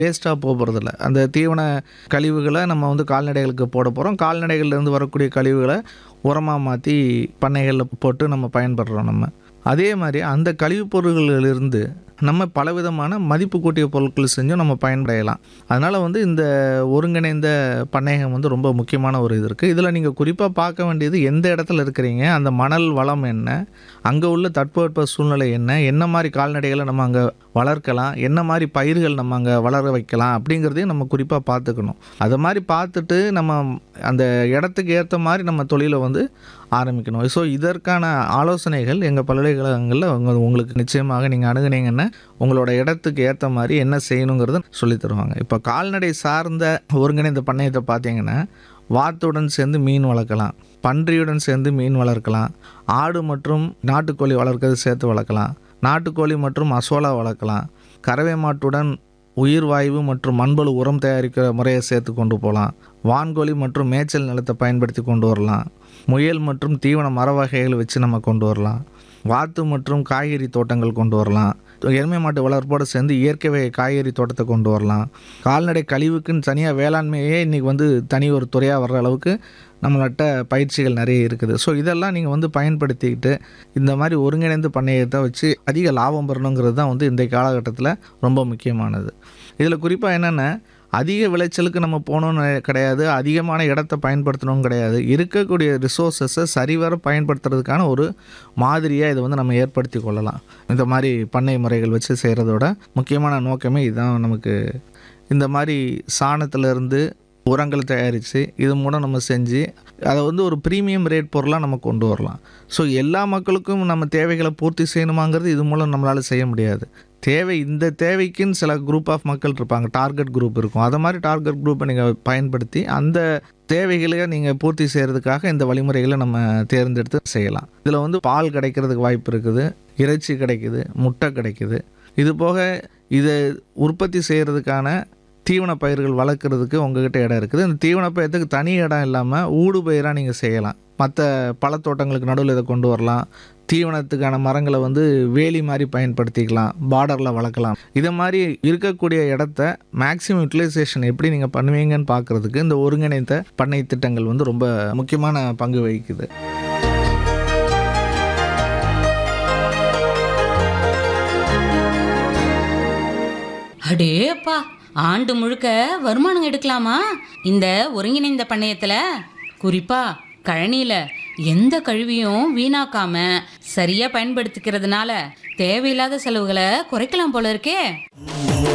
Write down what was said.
வேஸ்ட்டாக போக போகிறதில்ல அந்த தீவன கழிவுகளை நம்ம வந்து கால்நடைகளுக்கு போட போகிறோம் கால்நடைகள்லேருந்து வரக்கூடிய கழிவுகளை உரமாக மாற்றி பண்ணைகளில் போட்டு நம்ம பயன்படுறோம் நம்ம அதே மாதிரி அந்த கழிவுப் பொருள்களிலிருந்து நம்ம பலவிதமான மதிப்பு கூட்டிய பொருட்கள் செஞ்சும் நம்ம பயன்படையலாம் அதனால் வந்து இந்த ஒருங்கிணைந்த பண்ணையம் வந்து ரொம்ப முக்கியமான ஒரு இது இருக்குது இதில் நீங்கள் குறிப்பாக பார்க்க வேண்டியது எந்த இடத்துல இருக்கிறீங்க அந்த மணல் வளம் என்ன அங்கே உள்ள தட்பவெட்ப சூழ்நிலை என்ன என்ன மாதிரி கால்நடைகளை நம்ம அங்கே வளர்க்கலாம் என்ன மாதிரி பயிர்கள் நம்ம அங்கே வளர வைக்கலாம் அப்படிங்கிறதையும் நம்ம குறிப்பாக பார்த்துக்கணும் அதை மாதிரி பார்த்துட்டு நம்ம அந்த இடத்துக்கு ஏற்ற மாதிரி நம்ம தொழிலை வந்து ஆரம்பிக்கணும் ஸோ இதற்கான ஆலோசனைகள் எங்கள் பல்கலைக்கழகங்களில் உங்க உங்களுக்கு நிச்சயமாக நீங்கள் அணுகுனீங்கன்னா உங்களோட இடத்துக்கு ஏற்ற மாதிரி என்ன செய்யணுங்கிறத சொல்லித் தருவாங்க இப்போ கால்நடை சார்ந்த ஒருங்கிணைந்த பண்ணையத்தை பார்த்தீங்கன்னா வாத்துடன் சேர்ந்து மீன் வளர்க்கலாம் பன்றியுடன் சேர்ந்து மீன் வளர்க்கலாம் ஆடு மற்றும் நாட்டுக்கோழி வளர்க்கறது சேர்த்து வளர்க்கலாம் நாட்டுக்கோழி மற்றும் அசோலா வளர்க்கலாம் கறவை மாட்டுடன் உயிர் வாயு மற்றும் மண்புழு உரம் தயாரிக்கிற முறையை சேர்த்து கொண்டு போகலாம் வான்கோழி மற்றும் மேய்ச்சல் நிலத்தை பயன்படுத்தி கொண்டு வரலாம் முயல் மற்றும் தீவன மர வகைகள் வச்சு நம்ம கொண்டு வரலாம் வாத்து மற்றும் காய்கறி தோட்டங்கள் கொண்டு வரலாம் எருமை மாட்டு வளர்ப்போடு சேர்ந்து இயற்கை வகை காய்கறி தோட்டத்தை கொண்டு வரலாம் கால்நடை கழிவுக்குன்னு தனியாக வேளாண்மையே இன்றைக்கி வந்து தனி ஒரு துறையாக வர்ற அளவுக்கு நம்மள்கிட்ட பயிற்சிகள் நிறைய இருக்குது ஸோ இதெல்லாம் நீங்கள் வந்து பயன்படுத்திக்கிட்டு இந்த மாதிரி ஒருங்கிணைந்து பண்ணையத்தை வச்சு அதிக லாபம் பெறணுங்கிறது தான் வந்து இந்த காலகட்டத்தில் ரொம்ப முக்கியமானது இதில் குறிப்பாக என்னென்னா அதிக விளைச்சலுக்கு நம்ம போகணுன்னு கிடையாது அதிகமான இடத்த பயன்படுத்தணும் கிடையாது இருக்கக்கூடிய ரிசோர்ஸஸை சரிவர பயன்படுத்துறதுக்கான ஒரு மாதிரியாக இதை வந்து நம்ம ஏற்படுத்தி கொள்ளலாம் இந்த மாதிரி பண்ணை முறைகள் வச்சு செய்கிறதோட முக்கியமான நோக்கமே இதுதான் நமக்கு இந்த மாதிரி சாணத்திலிருந்து உரங்கள் தயாரித்து இது மூலம் நம்ம செஞ்சு அதை வந்து ஒரு ப்ரீமியம் ரேட் பொருளாக நம்ம கொண்டு வரலாம் ஸோ எல்லா மக்களுக்கும் நம்ம தேவைகளை பூர்த்தி செய்யணுமாங்கிறது இது மூலம் நம்மளால் செய்ய முடியாது தேவை இந்த தேவைக்குன்னு சில குரூப் ஆஃப் மக்கள் இருப்பாங்க டார்கெட் குரூப் இருக்கும் அதை மாதிரி டார்கெட் குரூப்பை நீங்கள் பயன்படுத்தி அந்த தேவைகளை நீங்கள் பூர்த்தி செய்கிறதுக்காக இந்த வழிமுறைகளை நம்ம தேர்ந்தெடுத்து செய்யலாம் இதில் வந்து பால் கிடைக்கிறதுக்கு வாய்ப்பு இருக்குது இறைச்சி கிடைக்குது முட்டை கிடைக்குது இது போக இதை உற்பத்தி செய்கிறதுக்கான தீவன பயிர்கள் வளர்க்குறதுக்கு உங்ககிட்ட இடம் இருக்குது இந்த தீவன பயிரத்துக்கு தனி இடம் இல்லாமல் ஊடு பயிராக நீங்கள் செய்யலாம் மற்ற பழத்தோட்டங்களுக்கு நடுவில் இதை கொண்டு வரலாம் தீவனத்துக்கான மரங்களை வந்து வேலி மாதிரி பயன்படுத்திக்கலாம் பார்டரில் வளர்க்கலாம் இதை மாதிரி இருக்கக்கூடிய இடத்த மேக்ஸிமம் யூட்டிலைசேஷன் எப்படி நீங்கள் பண்ணுவீங்கன்னு பார்க்குறதுக்கு இந்த ஒருங்கிணைந்த பண்ணை திட்டங்கள் வந்து ரொம்ப முக்கியமான பங்கு வகிக்குது அடேப்பா ஆண்டு முழுக்க வருமானம் எடுக்கலாமா இந்த ஒருங்கிணைந்த பண்ணையத்துல குறிப்பா கழனியில எந்த கழிவையும் வீணாக்காம சரியா பயன்படுத்திக்கிறதுனால தேவையில்லாத செலவுகளை குறைக்கலாம் போல இருக்கே